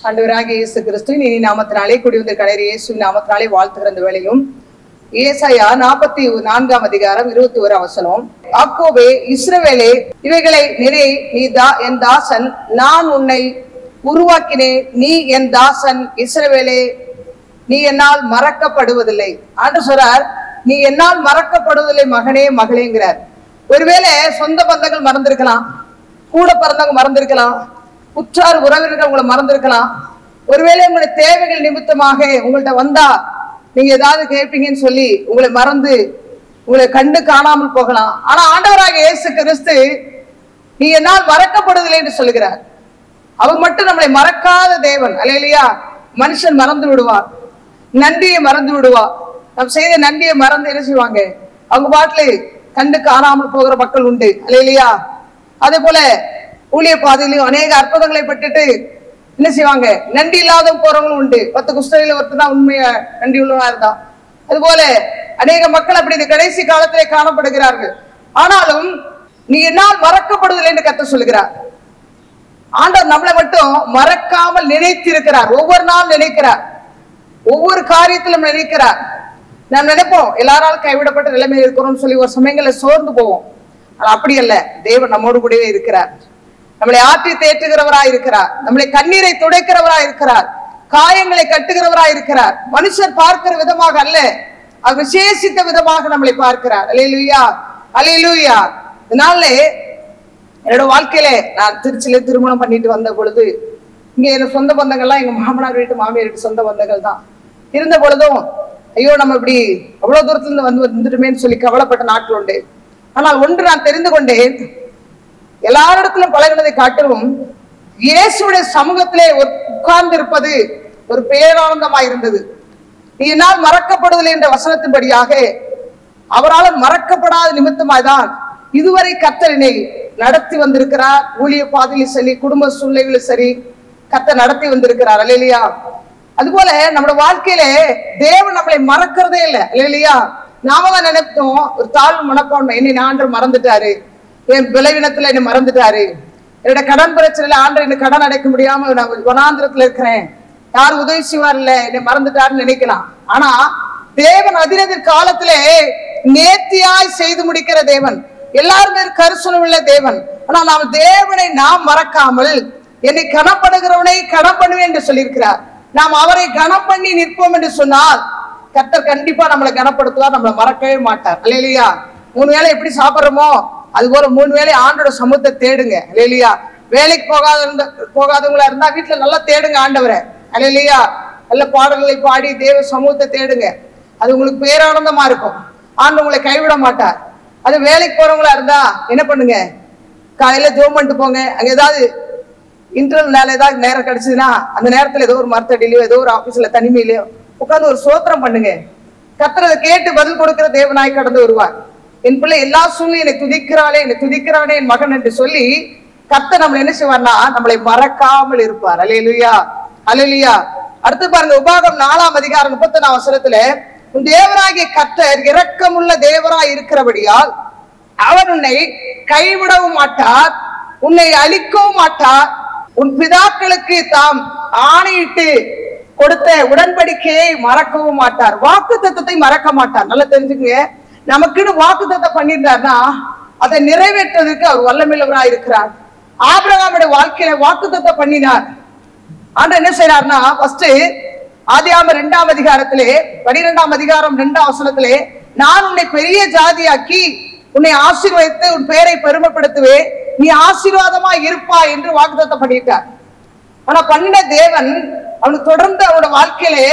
ஆண்டவராகிய இயேசு கிறிஸ்து நீ நாமத்தினாலே குடி வந்து கடையர் இயேசு நாமத்தினாலே வாழ்த்துகிற இந்த வேளையும் ஏசாயா நாற்பத்தி நான்காம் அதிகாரம் இருபத்தி ஒரு அவசரம் ஆக்கோபே இஸ்ரவேலே இவைகளை நினை நீ தா என் தாசன் நான் உன்னை உருவாக்கினேன் நீ என் தாசன் இஸ்ரவேலே நீ என்னால் மறக்கப்படுவதில்லை ஆண்டு சொல்றார் நீ என்னால் மறக்கப்படுவதில்லை மகனே மகளேங்கிறார் ஒருவேளை சொந்த பந்தங்கள் மறந்திருக்கலாம் கூட பிறந்தவங்க மறந்திருக்கலாம் உற்றார் உறவினர்கள் உங்களை மறந்திருக்கலாம் ஒருவேளை உங்களுடைய தேவைகள் நிமித்தமாக உங்கள்ட்ட வந்தா நீங்க ஏதாவது கேட்பீங்கன்னு சொல்லி உங்களை மறந்து உங்களை கண்டு காணாமல் போகலாம் ஆனா ஆண்டவராக இயேசு கிறிஸ்து நீ என்னால் மறக்கப்படுவதில்லை என்று சொல்கிறார் அவர் மட்டும் நம்மளை மறக்காத தேவன் அல்லையா மனுஷன் மறந்து விடுவார் நன்றியை மறந்து விடுவார் நாம் செய்த நன்றியை மறந்து என்ன செய்வாங்க அவங்க பாட்டுல கண்டு காணாமல் போகிற மக்கள் உண்டு அல்லையா அதே போல ஊழிய பாதையிலையும் அநேக அற்புதங்களை பட்டுட்டு என்ன செய்வாங்க நன்றி இல்லாத போறவங்களும் உண்டு பத்து குஸ்தகையில ஒருத்தர் தான் உண்மையா நன்றி உள்ளவனா இருந்தான் அதுபோல அநேக மக்கள் அப்படி இந்த கடைசி காலத்திலே காணப்படுகிறார்கள் ஆனாலும் நீ என்னால் மறக்கப்படுவதில்லை என்று கத்த சொல்கிறார் ஆண்டவர் நம்மளை மட்டும் மறக்காமல் நினைத்திருக்கிறார் ஒவ்வொரு நாள் நினைக்கிறார் ஒவ்வொரு காரியத்திலும் நினைக்கிறார் நாம் நினைப்போம் எல்லாராலும் கைவிடப்பட்ட நிலைமையில் இருக்கிறோம்னு சொல்லி ஒரு சமயங்களில் சோர்ந்து போவோம் ஆனா அப்படி அல்ல தேவன் நம்மோடு கூடவே இருக்கிறார் நம்மளை ஆற்றி தேற்றுகிறவராய் இருக்கிறார் நம்மளை கண்ணீரை துடைக்கிறவராய் இருக்கிறார் காயங்களை கட்டுகிறவராய் இருக்கிறார் மனுஷர் பார்க்கிற விதமாக அல்ல அவர் விசேஷித்த விதமாக நம்மளை பார்க்கிறார் அலையிலுயா அலையிலுயா இதனால என்னோட வாழ்க்கையில நான் திருச்சியில திருமணம் பண்ணிட்டு வந்த பொழுது இங்க எனக்கு சொந்த பந்தங்கள்லாம் எங்க மாமனார் வீட்டு மாமியார் வீட்டு சொந்த பந்தங்கள் தான் இருந்த பொழுதும் ஐயோ நம்ம இப்படி அவ்வளவு தூரத்துல இருந்து வந்து வந்துட்டுமேன்னு சொல்லி கவலைப்பட்ட நாட்கள் உண்டு ஆனால் ஒன்று நான் தெரிந்து கொண்டேன் எல்லாரிடத்திலும் பழகினதை காட்டிலும் இயேசுடைய சமூகத்திலே உட்கார்ந்து இருப்பது ஒரு பேரானந்தமாய் இருந்தது நீ என்னால் மறக்கப்படுவதில்லை என்ற வசனத்தின்படியாக அவரால் மறக்கப்படாத நிமித்தமாய்தான் இதுவரை கத்தரினை நடத்தி வந்திருக்கிறார் ஊழிய பாதையிலும் சரி குடும்ப சூழ்நிலைகளும் சரி கத்த நடத்தி வந்திருக்கிறார் அல்லையா அதுபோல நம்மளோட வாழ்க்கையில தேவன் நம்மளை மறக்கிறதே இல்லை இல்லையா நாம தான் நினைப்போம் ஒரு தாழ்வு மனப்பான்மை என்னை ஆண்டர் மறந்துட்டாரு என் விளைவினத்துல என்னை மறந்துட்டாரு என்னோட கடன் பிரச்சனையில ஆண்டர் எனக்கு கடன் அடைக்க முடியாம நான் வனாந்திரத்துல இருக்கிறேன் யார் உதவி செய்வார் இல்ல என்னை மறந்துட்டாருன்னு நினைக்கலாம் ஆனா தேவன் அதிரதிர் காலத்திலே நேர்த்தியாய் செய்து முடிக்கிற தேவன் எல்லாருமே கருசனம் உள்ள தேவன் ஆனா நாம் தேவனை நாம் மறக்காமல் என்னை கனப்படுகிறவனை கனம் பண்ணுவேன் என்று சொல்லியிருக்கிறார் நாம் அவரை கனம் பண்ணி நிற்போம் என்று சொன்னால் கர்த்தர் கண்டிப்பா நம்மளை கனப்படுத்துவார் நம்மளை மறக்கவே மாட்டார் இல்லையா மூணு வேளை எப்படி சாப்பிடுறோமோ அது போல மூணு வேளை ஆண்டோட சமூகத்தை தேடுங்க இல்லையா வேலைக்கு போகாத இருந்த போகாதவங்களா இருந்தா வீட்டுல நல்லா தேடுங்க ஆண்டவரை இல்லையா நல்ல பாடல்களை பாடி தேவ சமூகத்தை தேடுங்க அது உங்களுக்கு பேரானந்தமா இருக்கும் ஆண்டு உங்களை கைவிட மாட்டார் அது வேலைக்கு போறவங்களா இருந்தா என்ன பண்ணுங்க காலையில ஜோம் பண்ணிட்டு போங்க அங்க ஏதாவது இன்டர்வல் நேரம் ஏதாவது நேரம் கிடைச்சதுன்னா அந்த நேரத்துல ஏதோ ஒரு மரத்தடியிலயோ ஏதோ ஒரு ஆபீஸ்ல தனிமையிலயோ உட்காந்து ஒரு சோத்திரம் பண்ணுங்க கத்துறதை கேட்டு பதில் கொடுக்கிற தேவனாய் கடந்து வருவார் என் பிள்ளை எல்லா சூழ்நிலையும் என்னை துதிக்கிறாளே என்னை துதிக்கிறானே என் மகன் என்று சொல்லி கத்த நம்மளை என்ன செய்வார்னா நம்மளை மறக்காமல் இருப்பார் அலையலுயா அலையலுயா அடுத்து பாருங்க உபாகம் நாலாம் அதிகாரம் முப்பத்தி நாலு அவசரத்துல உன் தேவராகிய கத்தர் இரக்கமுள்ள தேவராய் இருக்கிறபடியால் அவர் உன்னை கைவிடவும் மாட்டார் உன்னை அழிக்கவும் மாட்டார் உன் பிதாக்களுக்கு தாம் ஆணையிட்டு கொடுத்த உடன்படிக்கையை மறக்கவும் மாட்டார் வாக்கு தத்தத்தை மறக்க மாட்டார் நல்லா தெரிஞ்சுக்கங்க நமக்குன்னு வாக்கு தத்தம் பண்ணியிருந்தார்னா அதை நிறைவேற்றுவதற்கு அவர் வல்லமில்லவராய் இருக்கிறார் ஆபிரகாமுடைய வாழ்க்கையில வாக்கு தத்தம் பண்ணினார் ஆண்டு என்ன செய்யறாருன்னா ஃபர்ஸ்ட் ஆதியாம இரண்டாம் அதிகாரத்திலே பனிரெண்டாம் அதிகாரம் இரண்டாம் வசனத்திலே நான் உன்னை பெரிய ஜாதியாக்கி உன்னை ஆசீர்வதித்து உன் பெயரை பெருமைப்படுத்துவேன் நீ ஆசீர்வாதமா இருப்பா என்று வாக்குத்தத்தம் பண்ணிட்டார் ஆனா பண்ணின தேவன் அவனுக்கு தொடர்ந்து அவனோட வாழ்க்கையிலே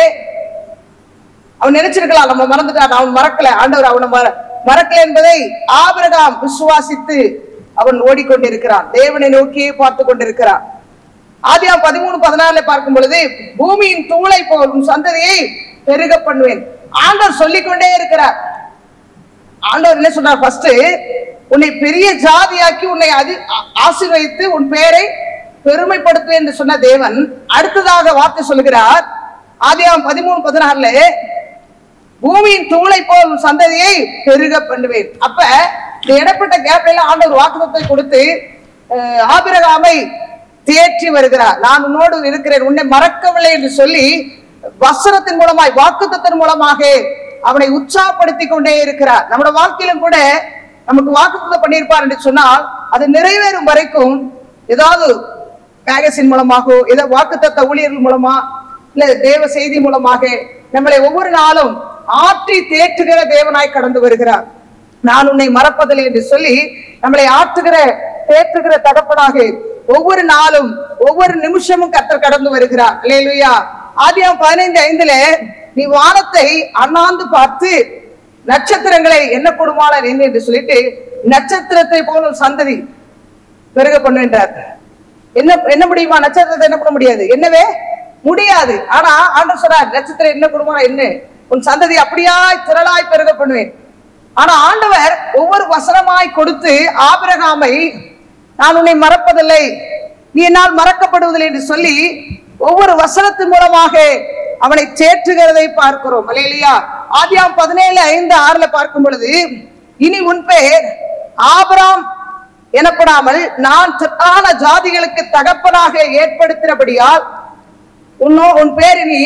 அவன் நினைச்சிருக்கலாம் நம்ம மறந்துட்டான் அவன் மறக்கல ஆண்டவர் அவனை மற மறக்கல என்பதை ஆபிரகாம் விசுவாசித்து அவன் ஓடிக்கொண்டிருக்கிறான் தேவனை நோக்கியே பார்த்து கொண்டிருக்கிறான் ஆதியா பதிமூணு பதினாறுல பார்க்கும் பொழுது பூமியின் தூளை போல் உன் சந்ததியை பெருக பண்ணுவேன் ஆண்டவர் சொல்லிக்கொண்டே இருக்கிறார் ஆண்டவர் என்ன சொன்னார் ஃபர்ஸ்ட் உன்னை பெரிய ஜாதியாக்கி உன்னை அதி ஆ- ஆசீர்வதித்து உன் பெயரை பெருமைப்படுத்துவேன் என்று சொன்ன தேவன் அடுத்ததாக வார்த்தை சொல்லுகிறார் ஆதியாம் பதிமூணு பதினாறுல பூமியின் தூளை போல் உன் சந்ததியை பெருக பண்ணுவேன் அப்ப இந்த இடப்பட்ட கேப்ல எல்லாம் ஆண்டவர் வாக்குத்தத்தை கொடுத்து அஹ், ஆபிரகாமை தேற்றி வருகிறார் நான் உன்னோடு இருக்கிறேன் உன்னை மறக்கவில்லை என்று சொல்லி வசனத்தின் மூலமாய் வாக்குத்தத்தின் மூலமாக அவனை உற்சாகப்படுத்தி கொண்டே இருக்கிறார் நம்முடைய வாழ்க்கையிலும் கூட நமக்கு வாக்குத்தத்தம் பண்ணியிருப்பார் என்று சொன்னால் அது நிறைவேறும் வரைக்கும் ஏதாவது மேகசின் மூலமாகவோ ஏதோ வாக்குத்தத்த ஊழியர்கள் மூலமா இல்ல தேவ செய்தி மூலமாக நம்மளை ஒவ்வொரு நாளும் ஆற்றி தேற்றுகிற தேவனாய் கடந்து வருகிறார் நான் உன்னை மறப்பதில்லை என்று சொல்லி நம்மளை ஆற்றுகிற தேற்றுகிற தகப்பனாக ஒவ்வொரு நாளும் ஒவ்வொரு நிமிஷமும் கத்தர் கடந்து வருகிறார் அல்லேலூயா ஆதியாம் பதினைந்து ஐந்துல நீ வானத்தை அண்ணாந்து பார்த்து நட்சத்திரங்களை என்ன கொடுமாளர் என்ன என்று சொல்லிட்டு நட்சத்திரத்தை போலும் சந்ததி பெருக பண்ணுன்றார் என்ன என்ன முடியுமா நட்சத்திரத்தை என்ன பண்ண முடியாது என்னவே முடியாது ஆனா ஆண்டவர் சொல்றார் நட்சத்திரம் என்ன கொடுமா என்ன உன் சந்ததி அப்படியாய் திரளாய் பெருக பண்ணுவேன் ஆனா ஆண்டவர் ஒவ்வொரு வசனமாய் கொடுத்து ஆபிரகாமை நான் உன்னை மறப்பதில்லை நீ என்னால் மறக்கப்படுவதில்லை என்று சொல்லி ஒவ்வொரு வசனத்தின் மூலமாக அவனை தேற்றுகிறதை பார்க்கிறோம் அல்லையா ஆதியாம் பதினேழு ஐந்து ஆறுல பார்க்கும் பொழுது இனி உன் பெயர் ஆபிராம் எனப்படாமல் நான் திரளான ஜாதிகளுக்கு தகப்பனாக ஏற்படுத்தினபடியால் உன்னோ உன் பேர் இனி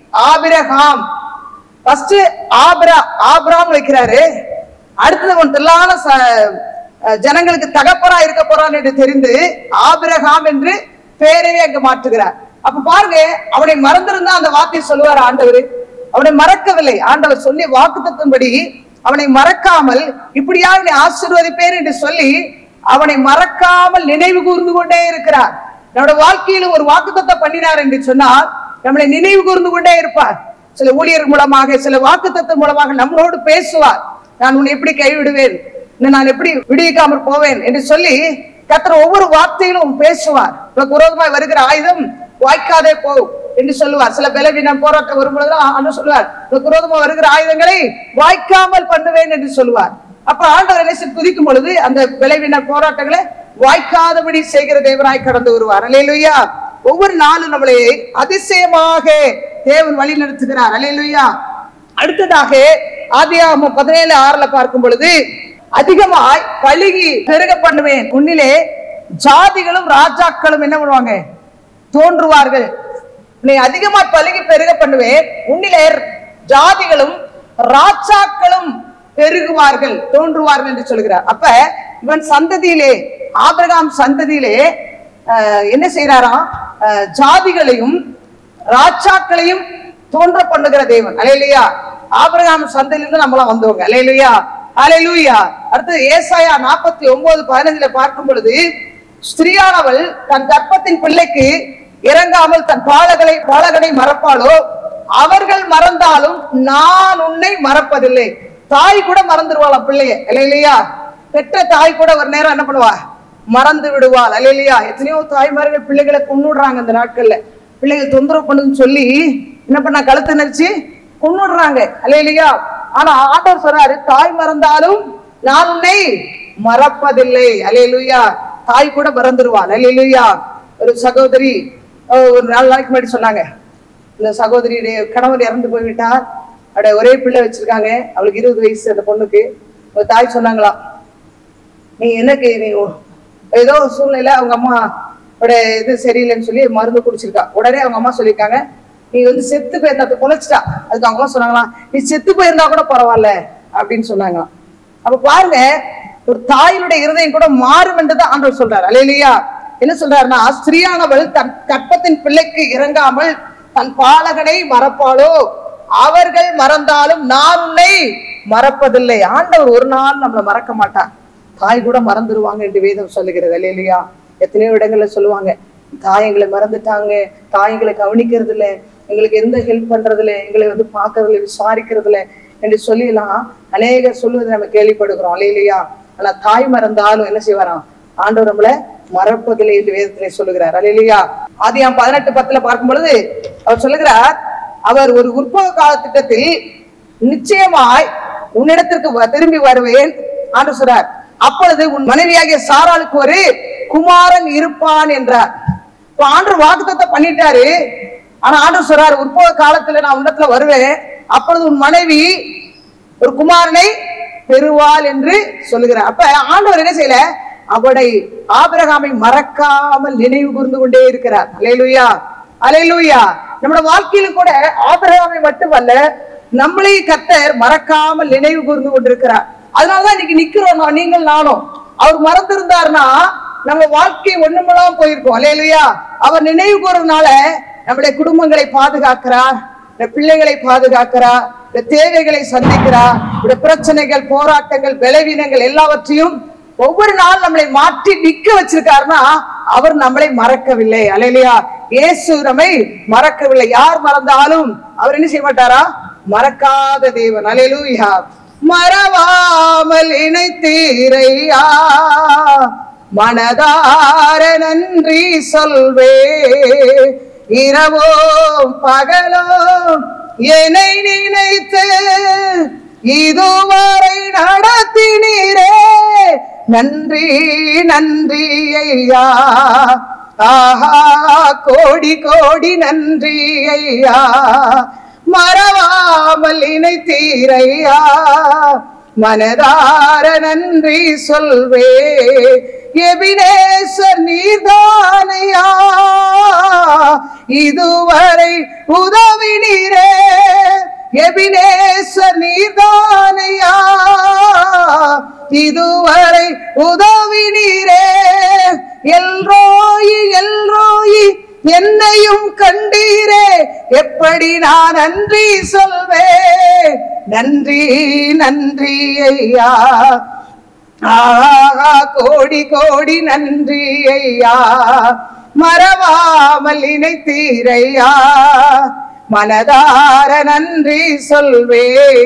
ஆபிரகாம் ஃபர்ஸ்ட் ஆபிரா ஆபிராம் வைக்கிறாரு அடுத்தது உன் திரளான ச- அஹ் ஜனங்களுக்கு தகப்பனா இருக்க போறான் என்று தெரிந்து ஆபிரகாம் என்று பெயரையே அங்கு மாற்றுகிறார் அப்ப பாருங்க அவனை மறந்திருந்தா அந்த வார்த்தையை சொல்லுவார் ஆண்டவர் அவனை மறக்கவில்லை ஆண்டவர் சொல்லி வாக்குத்தத்தின்படி அவனை மறக்காமல் இப்படியா நீ ஆசீர்வதிப்பேன் என்று சொல்லி அவனை மறக்காமல் நினைவு கூர்ந்து கொண்டே இருக்கிறார் நம்முடைய வாழ்க்கையில ஒரு வாக்குத்தத்தை பண்ணினார் என்று சொன்னால் நம்மளை நினைவு கூர்ந்து கொண்டே இருப்பார் சில ஊழியர் மூலமாக சில வாக்குத்தத்தின் மூலமாக நம்மளோடு பேசுவார் நான் உன்னை எப்படி கைவிடுவேன் இன்னும் நான் எப்படி விடுவிக்காமல் போவேன் என்று சொல்லி கர்த்தர் ஒவ்வொரு வார்த்தையிலும் பேசுவார் உனக்கு விரோதமாய் வருகிற ஆயுதம் வாய்க்காதே போ என்று சொல்லுவார் சில பலவீனம் போராட்டம் வரும்பொழுது ஆண்டு சொல்லுவார் உனக்கு விரோதமா வருகிற ஆயுதங்களை வாய்க்காமல் பண்ணுவேன் என்று சொல்லுவார் அப்ப ஆண்டவர் என்ன செய்ய துதிக்கும் பொழுது அந்த விளைவின போராட்டங்களை வாய்க்காதபடி செய்கிற தேவனாய் கடந்து வருவார் அல்லேலூயா ஒவ்வொரு நாளும் நம்மளை அதிசயமாக தேவன் வழி நடத்துகிறார் அல்லேலூயா அடுத்ததாக ஆதியாகமம் பதினேழு ஆறுல பார்க்கும் பொழுது அதிகமாய் பழுகி பெருக பண்ணுவேன் உன்னிலே ஜாதிகளும் ராஜாக்களும் என்ன பண்ணுவாங்க தோன்றுவார்கள் உன்னை அதிகமாய் பழுகி பெருக பண்ணுவேன் உன்னிலே ஜாதிகளும் ராஜாக்களும் பெருகுவார்கள் தோன்றுவார்கள் என்று சொல்கிறார் அப்ப இவன் சந்ததியிலே ஆபிரகாம் சந்ததியிலே ஆஹ், என்ன செய்யறாராம் ஆஹ், ஜாதிகளையும் ராஜாக்களையும் தோன்ற பண்ணுகிற தேவன் அலையிலையா ஆபிரகாம் சந்தையிலிருந்து நம்மளாம் வந்தவங்க அலையிலையா அலையிலூயா அடுத்து ஏசாயா நாற்பத்தி ஒன்பது பதினஞ்சுல பார்க்கும் பொழுது ஸ்திரியானவள் தன் கர்ப்பத்தின் பிள்ளைக்கு இறங்காமல் தன் பாலகளை பாலகனை மறப்பாளோ அவர்கள் மறந்தாலும் நான் உன்னை மறப்பதில்லை தாய் கூட மறந்துடுவாளாம் பிள்ளைய இல்லையா பெற்ற தாய் கூட ஒரு நேரம் என்ன பண்ணுவா மறந்து விடுவாள் இல்லையா எத்தனையோ தாய்மார்கள் பிள்ளைகளை கொன்னுடுறாங்க இந்த நாட்கள்ல பிள்ளைகள் தொந்தரவு பண்ணுன்னு சொல்லி என்ன பண்ணா கழுத்து நெரிச்சு கொன்னுடுறாங்க இல்லையா ஆனா ஆண்டவர் சொல்றாரு தாய் மறந்தாலும் நான் உன்னை மறப்பதில்லை அலையலுயா தாய் கூட மறந்துடுவாள் அலையலுயா ஒரு சகோதரி அஹ், ஒரு நாலு நாளைக்கு முன்னாடி சொன்னாங்க இந்த சகோதரியுடைய கணவர் இறந்து போய்விட்டார் அவருடைய ஒரே பிள்ளை வச்சிருக்காங்க அவளுக்கு இருபது வயசு அந்த பொண்ணுக்கு ஒரு தாய் சொன்னாங்களாம் நீ எனக்கு நீ ஒ- ஏதோ ஒரு சூழ்நிலை அவங்க அம்மா உடைய இது சரியில்லைன்னு சொல்லி மருந்து குடிச்சிருக்கா உடனே அவங்க அம்மா சொல்லியிருக்காங்க நீ வந்து செத்து போயிருந்தா அது பொழைச்சிட்டா அதுக்கு அவங்க அம்மா சொன்னாங்களாம் நீ செத்து போயிருந்தா கூட பரவாயில்ல அப்படின்னு சொன்னாங்களாம் அப்ப பாருங்க ஒரு தாயினுடைய இருதயம் கூட மாறும் என்றுதான் ஆண்டவர் சொல்றாரு அல்லையா என்ன சொல்றாருன்னா ஸ்திரியானவள் தன் கற்பத்தின் பிள்ளைக்கு இறங்காமல் தன் பாலகனை மறப்பாளோ அவர்கள் மறந்தாலும் நான் உன்னை மறப்பதில்லை ஆண்டவர் ஒரு நாள் நம்மளை மறக்க மாட்டார் தாய் கூட மறந்துடுவாங்க என்று வேதம் சொல்லுகிறது இல்லையா எத்தனையோ இடங்கள்ல சொல்லுவாங்க தாய் எங்களை மறந்துட்டாங்க தாய் எங்களை கவனிக்கிறது இல்ல எங்களுக்கு எந்த ஹெல்ப் பண்றது இல்ல எங்களை வந்து பாக்குறது இல்ல விசாரிக்கிறது இல்ல என்று சொல்லிலாம் அநேகர் சொல்லுவதை நம்ம கேள்விப்படுகிறோம் இல்லையா ஆனா தாய் மறந்தாலும் என்ன செய்வாராம் ஆண்டவர் நம்மள மறப்பதில்லை என்று வேதத்திலே சொல்லுகிறார் அல்லையா ஆதியாம் பதினெட்டு பத்துல பார்க்கும் பொழுது அவர் சொல்லுகிறார் அவர் ஒரு உற்பவ கால திட்டத்தில் நிச்சயமாய் உன்னிடத்திற்கு வ- திரும்பி வருவேன் ஆண்டு சொல்றார் அப்பொழுது உன் மனைவியாகிய சாராளுக்கு ஒரு குமாரன் இருப்பான் என்றார் இப்ப ஆண்டு வாக்குத்தத்தை பண்ணிட்டாரு ஆனா ஆண்டு சொல்றாரு உற்பவ காலத்துல நான் உன்னத்துல வருவேன் அப்பொழுது உன் மனைவி ஒரு குமாரனை பெறுவாள் என்று சொல்லுகிறார் அப்ப ஆண்டவர் என்ன செய்யல அவனை ஆபிரகாமை மறக்காமல் நினைவு கூர்ந்து கொண்டே இருக்கிறார் அலையலுயா அலையலுயா நம்மளோட வாழ்க்கையில கூட ஆபிரகாமை மட்டுமல்ல நம்மளையும் கத்தர் மறக்காமல் நினைவு கூர்ந்து கொண்டிருக்கிறார் அதனாலதான் இன்னைக்கு நிக்கிறோம் நான் நீங்கள் நானும் அவர் மறந்திருந்தாருன்னா நம்ம வாழ்க்கை ஒண்ணுமெல்லாம் போயிருக்கும் அலையலுயா அவர் நினைவு கூறதுனால நம்முடைய குடும்பங்களை பாதுகாக்கிறார் இந்த பிள்ளைகளை பாதுகாக்கிறார் இந்த தேவைகளை சந்திக்கிறார் இந்த பிரச்சனைகள் போராட்டங்கள் பலவீனங்கள் எல்லாவற்றையும் ஒவ்வொரு நாள் நம்மளை மாற்றி நிக்க வச்சிருக்காருன்னா அவர் நம்மளை மறக்கவில்லை அலையிலையா இயேசு நம்மை மறக்கவில்லை யார் மறந்தாலும் அவர் என்ன செய்ய மாட்டாரா மறக்காத தேவன் அலையிலூயா மறவாமல் இணைத்தீரையா மனதார நன்றி சொல்வே இரவோ பகலோ என்னை நினைத்து இதுவரை நடத்தினீரே நன்றி நன்றி ஐயா ஆஹா கோடி கோடி நன்றி ஐயா மறவாமல் இணைத்தீரையா மனதார நன்றி சொல்வே எபினேசர் நீதானையா இதுவரை உதவி நீரே எபினேசர் நீதானையா இதுவரை உதவி நீரே எல்ரோயி எல்ரோயி என்னையும் கண்டீரே எப்படி நான் நன்றி சொல்வே நன்றி நன்றி ஐயா ஆஹா கோடி கோடி நன்றி ஐயா மறவாமல் இணைத்தீரையா மனதார நன்றி சொல்வே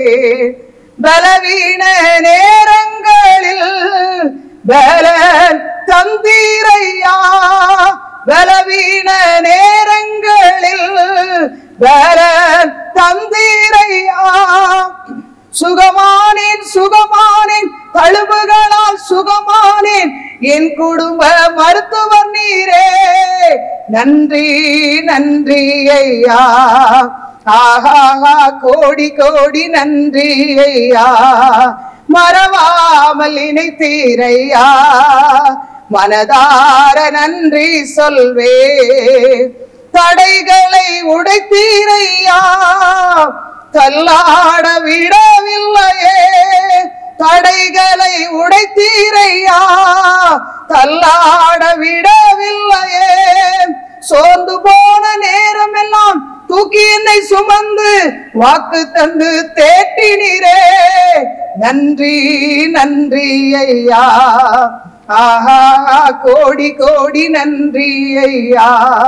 பலவீன நேரங்களில் பலன் தந்தீரையா பலவீன நேரங்களில் பலன் தந்தீரையா சுகமானேன் சுகமானேன் தழும்புகளால் சுகமானேன் என் குடும்ப மருத்துவர் நீரே நன்றி நன்றி ஐயா ஆஹா கோடி கோடி நன்றி ஐயா மறவாமல் இணைத்தீரையா மனதார நன்றி சொல்வே தடைகளை உடைத்தீரையா தள்ளாட விடவில்லையே தடைகளை உடைத்தீரையா தள்ளாட விடவில்லையே சோர்ந்து போன நேரம் எல்லாம் தூக்கி என்னை சுமந்து வாக்கு தந்து தேட்டினீரே நன்றி நன்றி ஐயா ஆஹா கோடி கோடி நன்றி ஐயா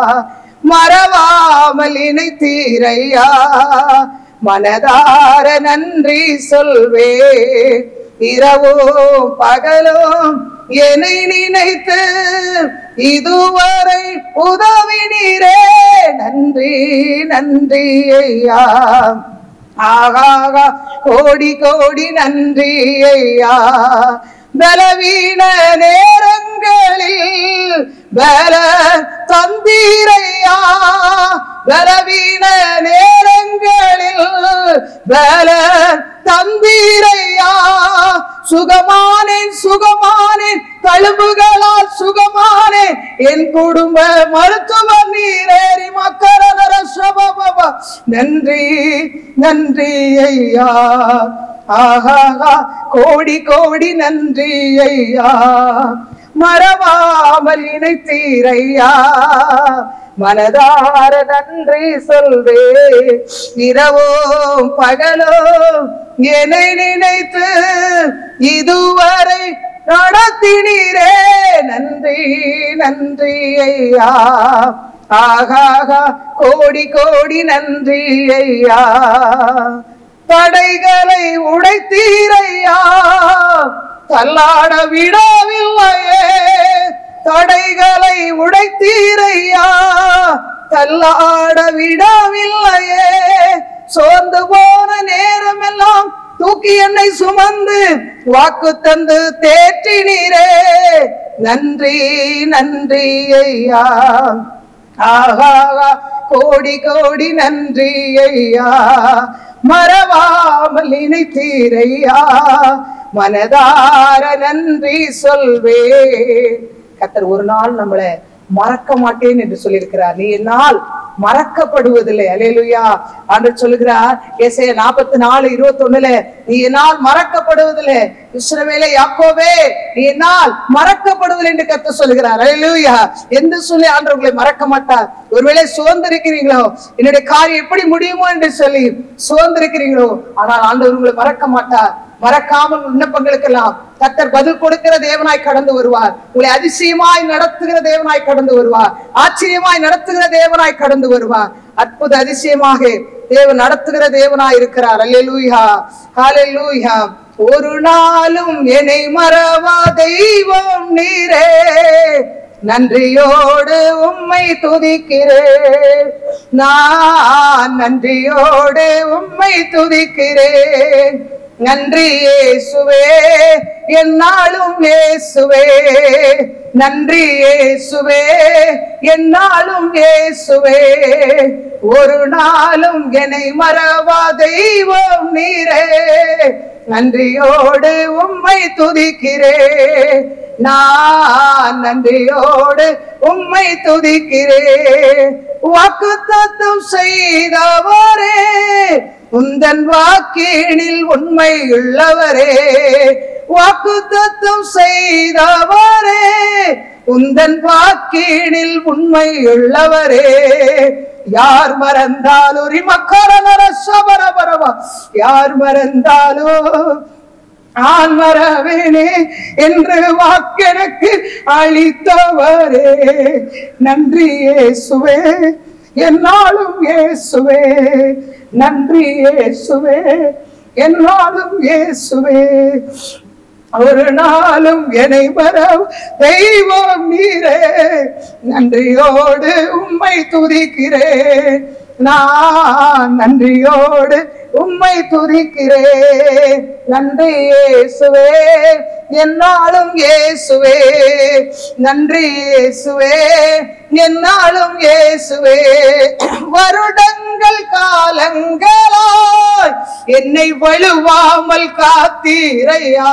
மறவாமல் இணைத்தீரையா மனதார நன்றி சொல்வே இரவோ பகலோ என்னை நினைத்து இதுவரை உதவி நீரே நன்றி நன்றி ஐயா ஆகாகா கோடி கோடி நன்றி ஐயா பலவீன நேரங்களில் பல தந்தீரையா பலவீன நேரங்களில் பல தந்தீரையா சுகமானேன் சுகமானேன் தழும்புகளால் சுகமானேன் என் குடும்ப மருத்துவர் நீரேறி மக்களதர சபபா நன்றி நன்றி ஐயா ஆஹா கோடி கோடி நன்றி ஐயா மறவாமல் இணைத்தீரையா மனதார நன்றி சொல்வே இரவோ பகலோ என்னை நினைத்து இதுவரை நடத்தினீரே நன்றி நன்றி ஐயா ஆகாகா கோடி கோடி நன்றி ஐயா தடைகளை உடைத்தீரையா தள்ளாட விடவில்லையே தடைகளை உடைத்தீரையா தள்ளாட விடவில்லையே சோர்ந்து போன நேரமெல்லாம் தூக்கி என்னை சுமந்து வாக்கு தந்து தேற்றினீரே நன்றி நன்றி ஐயா ஆஹா கோடி கோடி நன்றி ஐயா மறவாமல் இணைத்தீரையா மனதார நன்றி சொல்வே கத்தர் ஒரு நாள் நம்மளை மறக்க மாட்டேன் என்று சொல்லியிருக்கிறார் நீ என்னால் மறக்கப்படுவதில்லை அலேலுயா ஆண்டவர் சொல்லுகிறார் ஏசைய நாற்பத்தி நாலு இருபத்தி ஒண்ணுல நீ என்னால் மறக்கப்படுவதில்லை இஸ்ரவேலே யாக்கோவே நீ என்னால் மறக்கப்படுவதில்லை என்று கத்த சொல்லுகிறார் அலேலுயா என்று சொல்லி ஆண்டவர் உங்களை மறக்க மாட்டார் ஒருவேளை சுதந்திரிக்கிறீங்களோ என்னுடைய காரியம் எப்படி முடியுமோ என்று சொல்லி சுதந்திரிக்கிறீங்களோ ஆனால் ஆண்டவர் உங்களை மறக்க மாட்டார் மறக்காமல் விண்ணப்பங்களுக்கெல்லாம் கத்தர் பதில் கொடுக்கிற தேவனாய் கடந்து வருவார் உங்களை அதிசயமாய் நடத்துகிற தேவனாய் கடந்து வருவார் ஆச்சரியமாய் நடத்துகிற தேவனாய் கடந்து வருவார் அற்புத அதிசயமாக தேவன் நடத்துகிற தேவனாய் இருக்கிறார் அல்லேலூயா ஹalleluya ஒரு நாளும் என்னை மறவா தெய்வம் நீரே நன்றியோடு உம்மை துதிக்கிறேன் நான் நன்றியோடு உம்மை துதிக்கிறேன் நன்றி இயேசுவே என்னாலும் இயேசுவே நன்றி இயேசுவே என்னாலும் இயேசுவே ஒரு நாளும் என்னை மறவா தெய்வம் நீரே நன்றியோடு உம்மை துதிக்கிறேன் நான் நன்றியோடு உம்மை துதிக்கிறேன் வாக்கு தத்துவம் செய்தவரே உந்தன் வாக்கீனில் உண்மை உள்ளவரே வாக்கு தத்துவம் செய்தவரே உந்தன் வாக்கீனில் உண்மை உள்ளவரே யார் மறந்தாலும் ரிமக்கரநர சபரபரவா யார் மறந்தாலும் நான் மறவேனே என்று வாக்கெனக்கு அளித்தவரே நன்றி இயேசுவே என்னாலும் இயேசுவே நன்றி இயேசுவே என்னாலும் இயேசுவே ஒரு நாளும் என்னை மற தெய்வம் நீரே நன்றியோடு உம்மை துதிக்கிறேன் நான் நன்றியோடு உம்மை துதிக்கிறேன் நன்றி இயேசுவே என்னாலும் இயேசுவே நன்றி இயேசுவே என்னாலும் இயேசுவே வருடங்கள் காலங்களாய் என்னை வலுவாமல் காத்தீரையா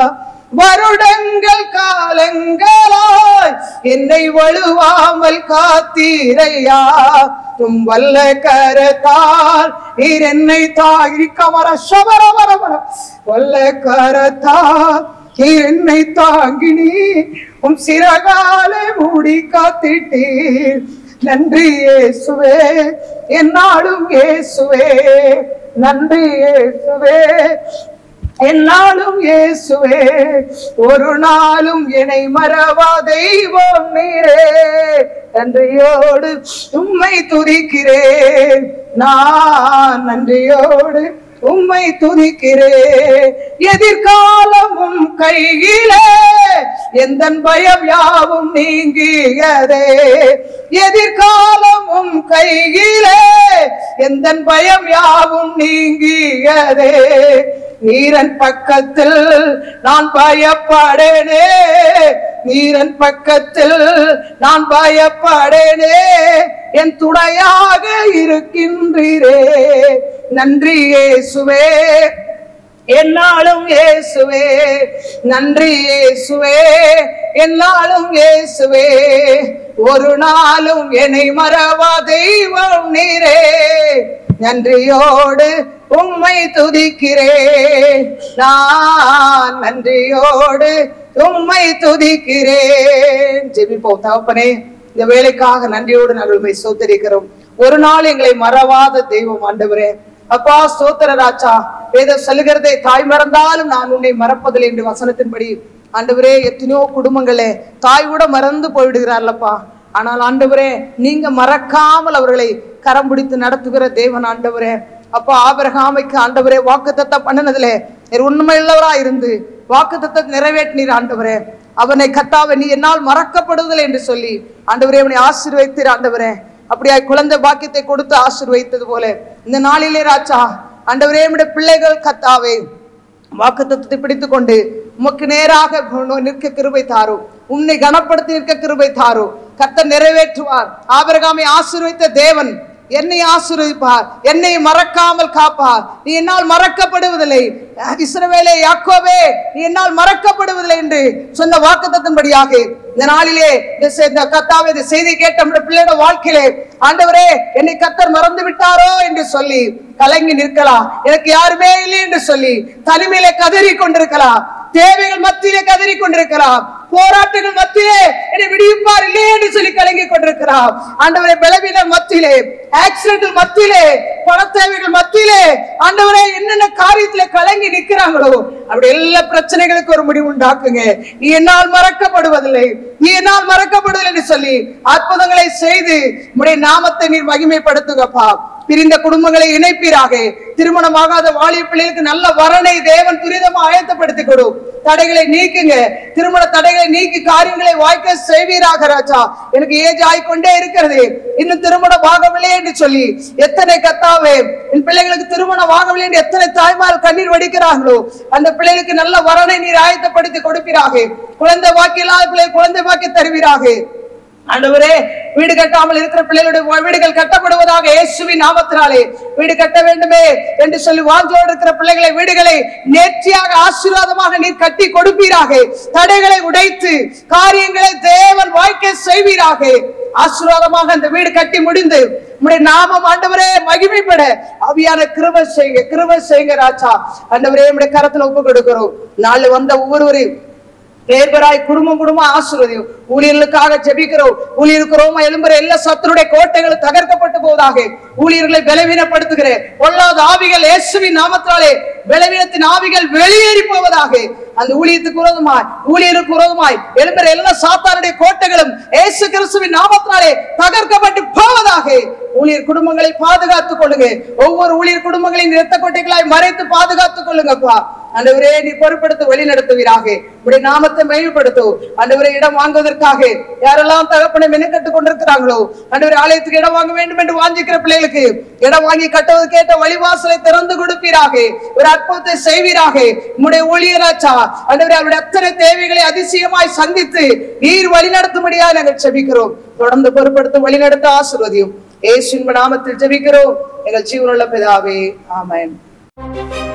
வருடங்கள் காலங்களாய் என்னை வலுவாமல் காத்தீரையா தும் வல்ல கரத்தால் நீர் என்னை தாகி கமர சபர வர வர வல்ல கரத்தால் நீர் என்னை தாங்கினி உம் சிறகாலே மூடி காத்திட்டீர் நன்றி இயேசுவே என்னாலும் இயேசுவே நன்றி இயேசுவே என்னாலும் இயேசுவே ஒரு நாளும் என்னை மறவா தெய்வம் நீரே நன்றியோடு உம்மை துதிக்கிறேன் நான் நன்றியோடு உம்மை துதிக்கிறேன் எதிர்காலமும் கையிலே எந்த பயம் யாவும் நீங்கியதே எதிர்காலமும் கையிலே எந்த பயம் யாவும் நீங்கியதே நீரன் பக்கத்தில் நான் பயப்படேனே நீரன் பக்கத்தில் நான் பயப்படேனே என் துணையாக இருக்கின்றீரே நன்றி இயேசுவே என்னாலும் இயேசுவே நன்றி இயேசுவே என்னாலும் இயேசுவே ஒரு நாளும் என்னை மறவா தெய்வம் நீரே நன்றியோடு உம்மை துதிக்கிறேன் நான் நன்றியோடு உம்மை துதிக்கிறேன் ஜெபிப்போம் தகப்பனே இந்த வேலைக்காக நன்றியோடு நாங்கள் உண்மை சோத்தரிக்கிறோம் ஒரு நாள் எங்களை மறவாத தெய்வம் ஆண்டவரே அப்பா ஸ்தோத்திர ராஜா வேதம் சொல்லுகிறதை தாய் மறந்தாலும் நான் உன்னை மறப்பதில்லை என்று வசனத்தின்படி ஆண்டவரே எத்தனையோ குடும்பங்களே தாய் கூட மறந்து போயிடுகிறார்லப்பா ஆனால் ஆண்டவரே நீங்க மறக்காமல் அவர்களை கரம் பிடித்து நடத்துகிற தேவன் ஆண்டவரே அப்பா ஆபரகாமைக்கு ஆண்டவரே வாக்குத்தத்த பண்ணினதுல நீர் உண்மையுள்ளவரா இருந்து வாக்குத்தத்தை நிறைவேற்றினீர் ஆண்டவரே அவனை கத்தாவை நீ என்னால் மறக்கப்படுவதில்லை என்று சொல்லி ஆண்டவரே அவனை ஆசீர்வைத்தீர் ஆண்டவரே அப்படியாய் குழந்தை பாக்கியத்தை கொடுத்து ஆசீர்வைத்தது போல இந்த நாளிலே ராஜா ஆண்டவரே நம்முடைய பிள்ளைகள் கத்தாவே வாக்குத்தத்தை பிடித்துக் கொண்டு உமக்கு நேராக நிற்க கிருபை தாரோ உன்னை கனப்படுத்தி நிற்க கிருபை தாரோ கர்த்தர் நிறைவேற்றுவார் ஆபிரகாமை ஆசீர்வைத்த தேவன் என்னை ஆசீர்வதிப்பார் என்னை மறக்காமல் காப்பார் நீ என்னால் மறக்கப்படுவதில்லை இஸ்ரவேலே யாக்கோபே நீ என்னால் மறக்கப்படுவதில்லை என்று சொன்ன வாக்குத்தத்தின்படியாக இந்த நாளிலே இந்த செ- இந்த கத்தாவே இந்த செய்தி கேட்ட நம்முடைய பிள்ளையோட வாழ்க்கையிலே ஆண்டவரே என்னை கத்தர் மறந்து விட்டாரோ என்று சொல்லி கலங்கி நிற்கலாம் எனக்கு யாருமே இல்லை என்று சொல்லி தனிமையிலே கதறி கொண்டிருக்கலாம் தேவைகள் மத்தியிலே கதறி கொண்டிருக்கலாம் போராட்டங்கள் மத்தியிலே என்னை விடியுப்பார் இல்லையே என்று சொல்லி கலங்கி கொண்டிருக்கிறார் ஆண்டவரை பலவீன மத்தியிலே ஆக்சிடென்ட் மத்தியிலே பண தேவைகள் மத்தியிலே ஆண்டவரே என்னென்ன காரியத்திலே கலங்கி நிற்கிறாங்களோ அப்படி எல்லா பிரச்சனைகளுக்கும் ஒரு முடிவு உண்டாக்குங்க நீ என்னால் மறக்கப்படுவதில்லை நீ என்னால் மறக்கப்படுவதில்லை என்று சொல்லி அற்புதங்களை செய்து உடைய நாமத்தை நீர் மகிமைப்படுத்துங்கப்பா பிரிந்த குடும்பங்களை இணைப்பீராக திருமணமாகாத வாலிப பிள்ளைகளுக்கு நல்ல வரனை தேவன் துரிதமா ஆயத்தப்படுத்தி கொடு தடைகளை நீக்குங்க திருமண தடைகளை நீக்கி காரியங்களை வாய்க்க செய்வீராக ராஜா எனக்கு ஏஜ் ஆயிக்கொண்டே இருக்கிறது இன்னும் திருமணம் ஆகவில்லை என்று சொல்லி எத்தனை கத்தாவே என் பிள்ளைகளுக்கு திருமணம் ஆகவில்லை என்று எத்தனை தாய்மார் கண்ணீர் வடிக்கிறார்களோ அந்த பிள்ளைகளுக்கு நல்ல வரனை நீர் ஆயத்தப்படுத்தி கொடுப்பீராக குழந்தை வாக்கி இல்லாத பிள்ளை குழந்தை வாக்கி தருவீராக ஆண்டவரே வீடு கட்டாமல் இருக்கிற பிள்ளைகளுடைய வீடுகள் கட்டப்படுவதாக இயேசுவின் நாமத்தினாலே வீடு கட்ட வேண்டுமே என்று சொல்லி வாஞ்சோடு இருக்கிற பிள்ளைகளை வீடுகளை நேர்த்தியாக ஆசீர்வாதமாக நீர் கட்டி கொடுப்பீராக தடைகளை உடைத்து காரியங்களை தேவன் வாய்க்க செய்வீராக ஆசீர்வாதமாக அந்த வீடு கட்டி முடிந்து உம்முடைய நாமம் ஆண்டவரே மகிமைப்பட அவியான கிருபை செய்யுங்க கிருபை செய்யுங்க ராஜா ஆண்டவரே உம்முடைய கரத்துல ஒப்பு கொடுக்கிறோம் நாளை வந்த ஒவ்வொருவரையும் பேர்பராய் குடும்பம் குடும்பம் ஆசீர்வதியும் ஊழியர்களுக்காக ஜெபிக்கிறோம் ஊழியருக்கு ரோம எழும்புற எல்லா சத்துருடைய கோட்டைகளும் தகர்க்கப்பட்டு போவதாக ஊழியர்களை பலவீனப்படுத்துகிறேன் பொல்லாத ஆவிகள் இயேசுவின் நாமத்தாலே பலவீனத்தின் ஆவிகள் வெளியேறி போவதாக அந்த ஊழியத்துக்கு விரோதமாய் ஊழியருக்கு விரோதமாய் எழும்புற எல்லா சாத்தானுடைய கோட்டைகளும் இயேசு கிறிஸ்துவின் நாமத்தினாலே தகர்க்கப்பட்டு போவதாக ஊழியர் குடும்பங்களை பாதுகாத்துக் கொள்ளுங்க ஒவ்வொரு ஊழியர் குடும்பங்களையும் இரத்த கொட்டைகளாய் மறைத்து பாதுகாத்துக் கொள்ளுங்கப்பா ஆண்டவரே நீ பொறுப்படுத்த வழி நடத்துவீராக உடைய நாமத்தை மேம்படுத்தும் ஆண்டவரே இடம் வாங்குவதற்காக யாரெல்லாம் தகப்பனை மெனக்கட்டு கொண்டிருக்கிறாங்களோ ஆண்டவரே ஆலயத்துக்கு இடம் வாங்க வேண்டும் என்று வாஞ்சிக்கிற பிள்ளைகளுக்கு இடம் வாங்கி கட்டுவதற்கு ஏற்ற வழிவாசலை திறந்து கொடுப்பீராக ஒரு அற்புதத்தை செய்வீராக உம்முடைய ஊழியராச்சா ஆண்டவரே அவருடைய அத்தனை தேவைகளை அதிசயமாய் சந்தித்து நீர் வழி நடத்தும்படியா நாங்கள் செபிக்கிறோம் தொடர்ந்து பொறுப்படுத்த வழி நடத்த ஆசிர்வதியும் ஏசுவின் நாமத்தில் ஜெபிக்கிறோம் எங்கள் ஜீவனுள்ள பிதாவே ஆமென்